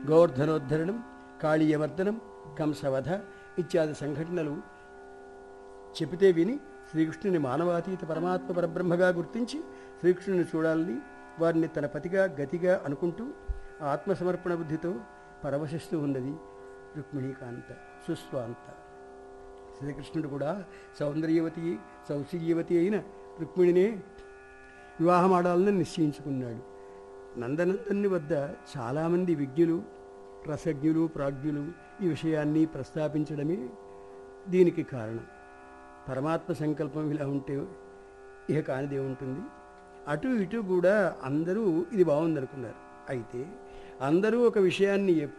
గోవర్ధనోద్ధరణం కాళీయవర్ధనం కంసవధ ఇత్యాది సంఘటనలు చెబితే విని శ్రీకృష్ణుని మానవాతీత పరమాత్మ పరబ్రహ్మగా గుర్తించి శ్రీకృష్ణుని చూడాలని వారిని తన పతిగా గతిగా అనుకుంటూ ఆత్మసమర్పణ బుద్ధితో పరవశిస్తూ ఉన్నది రుక్మిణీకాంత సుస్వాంత శ్రీకృష్ణుడు కూడా సౌందర్యవతి సౌశల్యవతి అయిన రుక్మిణినే వివాహమాడాలని నిశ్చయించుకున్నాడు నందనందన్ని వద్ద చాలామంది విజ్ఞులు రసజ్ఞులు ప్రాజ్ఞులు ఈ విషయాన్ని ప్రస్తాపించడమే దీనికి కారణం పరమాత్మ సంకల్పం ఇలా ఉంటే ఇక కానిదే ఉంటుంది అటు ఇటు కూడా అందరూ ఇది బాగుందనుకున్నారు అయితే అందరూ ఒక విషయాన్ని